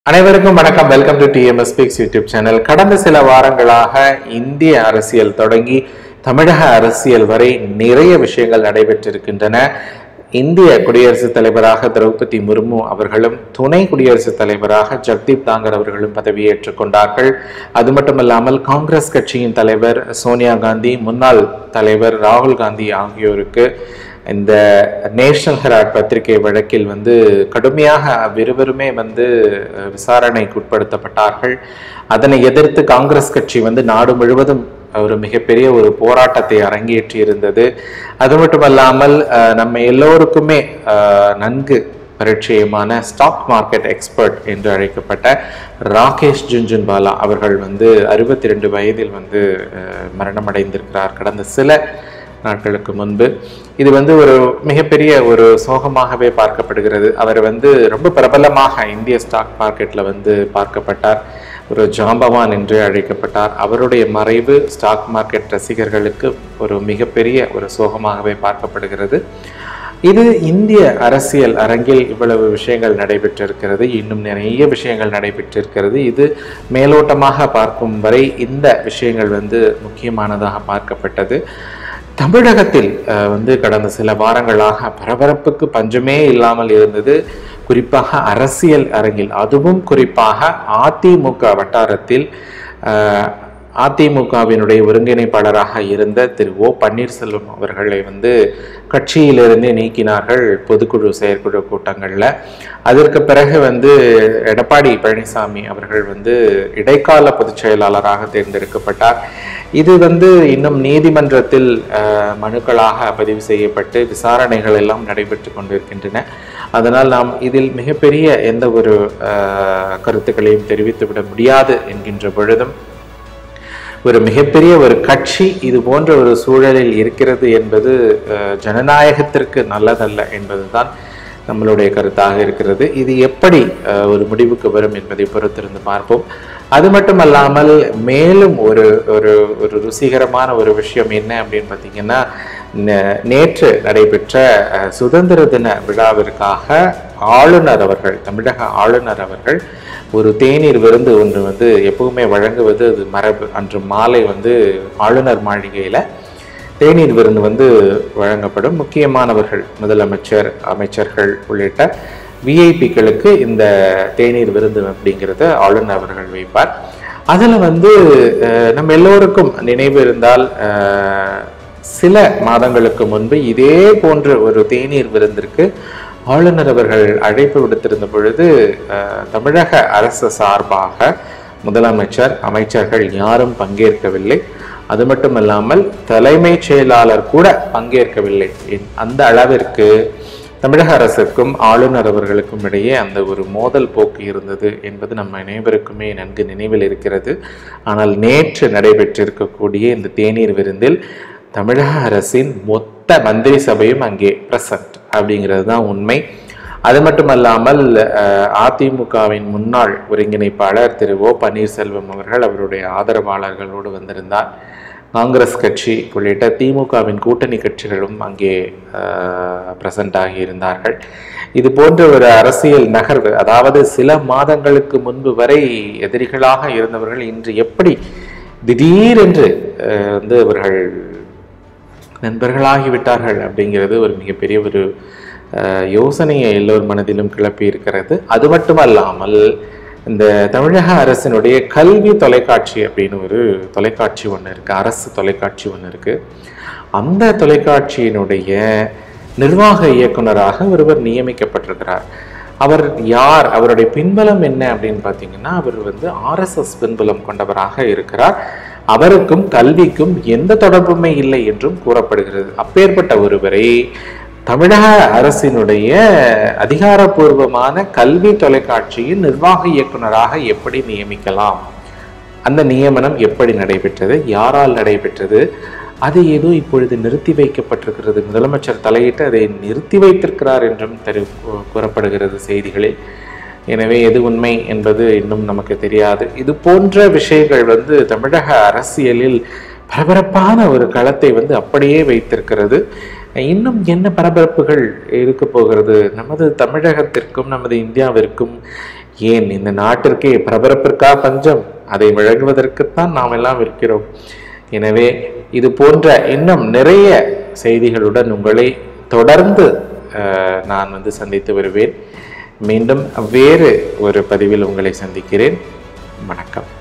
அனைவருக்கும் வணக்கம் welcome to TMS speaks YouTube channel கடந்த சில வாரங்களாக இந்திய அரசியல் தொடங்கி தமிழக அரசியல் வரை நிறைய விஷயங்கள் நடைபெற்றிருக்கின்றன இந்திய குடியரசுத் தலைவராக திரௌபதி முர்மு அவர்களும் துணை குடியரசுத் தலைவராக ஜக்தீப் தாங்கர் அவர்களும் பதவியேற்றுக் கொண்டார்கள் அது மட்டுமல்லாமல் காங்கிரஸ் கட்சியின் தலைவர் சோனியா காந்தி முன்னாள் தலைவர் ராகுல் காந்தி ஆகியோருக்கு இந்த நேஷனல் ஹெரால்ட் பத்திரிகை வழக்கில் வந்து கடுமையாக அவ்விருவருமே வந்து அஹ், விசாரணைக்கு உட்படுத்தப்பட்டார்கள் அதனை எதிர்த்து காங்கிரஸ் கட்சி வந்து நாடு முழுவதும் ஒரு மிகப்பெரிய ஒரு போராட்டத்தை அரங்கேற்றி இருந்தது அது மட்டுமல்லாமல் அஹ், நம்ம எல்லோருக்குமே அஹ், நன்கு பரிச்சயமான ஸ்டாக் மார்க்கெட் எக்ஸ்பர்ட் என்று அழைக்கப்பட்ட ராகேஷ் ஜுன்ஜுன்வாலா அவர்கள் வந்து அறுபத்தி ரெண்டு வயதில் வந்து அஹ், மரணமடைந்திருக்கிறார் கடந்த சில நாட்களுக்கு முன்பு இது வந்து ஒரு மிகப்பெரிய ஒரு சோகமாகவே பார்க்கப்படுகிறது அவர் வந்து ரொம்ப பிரபலமாக இந்திய ஸ்டாக் மார்க்கெட்டில் வந்து பார்க்கப்பட்டார் ஒரு ஜாம்பவான் என்று அழைக்கப்பட்டார் அவருடைய மறைவு ஸ்டாக் மார்க்கெட் ரசிகர்களுக்கு ஒரு மிகப்பெரிய ஒரு சோகமாகவே பார்க்கப்படுகிறது இது இந்திய அரசியல் அரங்கில் இவ்வளவு விஷயங்கள் நடைபெற்றிருக்கிறது இன்னும் நிறைய விஷயங்கள் நடைபெற்றிருக்கிறது இது மேலோட்டமாக பார்க்கும் வரை இந்த விஷயங்கள் வந்து முக்கியமானதாக பார்க்கப்பட்டது தமிழகத்தில் அஹ், வந்து கடந்த சில வாரங்களாக பரபரப்புக்கு பஞ்சமே இல்லாமல் இருந்தது குறிப்பாக அரசியல் அரங்கில் அதுவும் குறிப்பாக அதிமுக வட்டாரத்தில் அஹ், அதிமுகவினுடைய ஒருங்கிணைப்பாளராக இருந்த திரு ஓ பன்னீர்செல்வம் அவர்களை வந்து கட்சியிலிருந்தே நீக்கினார்கள் பொதுக்குழு செயற்குழு கூட்டங்களில் அதற்கு பிறகு வந்து எடப்பாடி பழனிசாமி அவர்கள் வந்து இடைக்கால பொதுச் செயலாளராக தேர்ந்தெடுக்கப்பட்டார் இது வந்து இன்னும் நீதிமன்றத்தில் அஹ், மனுக்களாக பதிவு செய்யப்பட்டு விசாரணைகள் எல்லாம் நடைபெற்று கொண்டிருக்கின்றன அதனால் நாம் இதில் மிகப்பெரிய எந்த ஒரு அஹ், கருத்துக்களையும் தெரிவித்துவிட முடியாது என்கின்ற பொழுதும் ஒரு மிகப்பெரிய ஒரு கட்சி இது போன்ற ஒரு சூழலில் இருக்கிறது என்பது அஹ், ஜனநாயகத்திற்கு நல்லதல்ல என்பதுதான் நம்மளுடைய கருத்தாக இருக்கிறது இது எப்படி அஹ், ஒரு முடிவுக்கு வரும் என்பதை பொறுத்திருந்து பார்ப்போம் அது மட்டுமல்லாமல் மேலும் ஒரு ஒரு ஒரு ருசிகரமான ஒரு விஷயம் என்ன அப்படின்னு பார்த்தீங்கன்னா நே- நேற்று நடைபெற்ற அஹ், சுதந்திர தின விழாவிற்காக ஆளுநர் அவர்கள் தமிழக ஆளுநர் அவர்கள் ஒரு தேநீர் விருந்து ஒன்று வந்து எப்பவுமே வழங்குவது அது மரபு அன்று மாலை வந்து ஆளுநர் மாளிகையில் தேநீர் விருந்து வந்து வழங்கப்படும் முக்கியமானவர்கள் முதலமைச்சர் அமைச்சர்கள் உள்ளிட்ட விஐபிக்களுக்கு இந்த தேநீர் விருந்து அப்படிங்கிறத ஆளுநர் அவர்கள் வைப்பார் அதில் வந்து அஹ், நம்ம எல்லோருக்கும் நினைவு இருந்தால் அஹ், சில மாதங்களுக்கு முன்பு இதே போன்ற ஒரு தேநீர் விருந்திற்கு ஆளுநர் அவர்கள் அழைப்பு விடுத்திருந்த பொழுது அஹ், தமிழக அரசு சார்பாக முதலமைச்சர் அமைச்சர்கள் யாரும் பங்கேற்கவில்லை அது மட்டுமல்லாமல் தலைமைச் செயலாளர் கூட பங்கேற்கவில்லை என்- அந்த அளவிற்கு தமிழக அரசுக்கும் ஆளுநர் அவர்களுக்கும் இடையே அந்த ஒரு மோதல் போக்கு இருந்தது என்பது நம்ம அனைவருக்குமே நன்கு நினைவில் இருக்கிறது ஆனால் நேற்று நடைபெற்றிருக்கக்கூடிய இந்த தேநீர் விருந்தில் தமிழக அரசின் மொத்த மந்திரி சபையும் அங்கே பிரசன்ட் அப்படிங்கிறது தான் உண்மை அது மட்டுமல்லாமல் அஹ், அதிமுகவின் முன்னாள் ஒருங்கிணைப்பாளர் திரு ஓ பன்னீர்செல்வம் அவர்கள் அவருடைய ஆதரவாளர்களோடு வந்திருந்தார் காங்கிரஸ் கட்சி உள்ளிட்ட திமுகவின் கூட்டணி கட்சிகளும் அங்கே பிரசன்ட் ஆகி இருந்தார்கள் இது போன்ற ஒரு அரசியல் நகர்வு அதாவது சில மாதங்களுக்கு முன்பு வரை எதிரிகளாக இருந்தவர்கள் இன்று எப்படி திடீரென்று அஹ், வந்து அவர்கள் நண்பர்களாகிவிட்டார்கள் அப்படிங்கிறது ஒரு மிகப்பெரிய ஒரு அஹ், யோசனையை எல்லோர் மனதிலும் கிளப்பி இருக்கிறது அது மட்டுமல்லாமல் இந்த தமிழக அரசினுடைய கல்வி தொலைக்காட்சி அப்படின்னு ஒரு தொலைக்காட்சி ஒன்று இருக்கு அரசு தொலைக்காட்சி ஒன்று இருக்கு அந்த தொலைக்காட்சியினுடைய நிர்வாக இயக்குனராக ஒருவர் நியமிக்கப்பட்டிருக்கிறார் அவர் யார் அவருடைய பின்பலம் என்ன அப்படின்னு பார்த்தீங்கன்னா அவர் வந்து ஆர்எஸ்எஸ் பின்பலம் கொண்டவராக இருக்கிறார் அவருக்கும் கல்விக்கும் எந்த தொடர்புமே இல்லை என்றும் கூறப்படுகிறது அப்பேற்பட்ட ஒருவரை தமிழக அரசினுடைய அதிகாரப்பூர்வமான கல்வி தொலைக்காட்சியின் நிர்வாக இயக்குனராக எப்படி நியமிக்கலாம் அந்த நியமனம் எப்படி நடைபெற்றது யாரால் நடைபெற்றது அது ஏதோ இப்பொழுது நிறுத்தி வைக்கப்பட்டிருக்கிறது முதலமைச்சர் தலையிட்டு அதை நிறுத்தி வைத்திருக்கிறார் என்றும் தெரி கூறப்படுகிறது செய்திகளில் எனவே எது உண்மை என்பது இன்னும் நமக்கு தெரியாது இது போன்ற விஷயங்கள் வந்து தமிழக அரசியலில் பரபரப்பான ஒரு களத்தை வந்து அப்படியே வைத்திருக்கிறது இன்னும் என்ன பரபரப்புகள் இருக்க போகிறது நமது தமிழகத்திற்கும் நமது இந்தியாவிற்கும் ஏன் இந்த நாட்டிற்கே பிரபரப்பிற்கா பஞ்சம் அதை வழங்குவதற்குத்தான் நாம் எல்லாம் இருக்கிறோம் எனவே இது போன்ற இன்னும் நிறைய செய்திகளுடன் உங்களை தொடர்ந்து அஹ், நான் வந்து சந்தித்து வருவேன் மீண்டும் வேறு ஒரு பதிவில் உங்களை சந்திக்கிறேன் வணக்கம்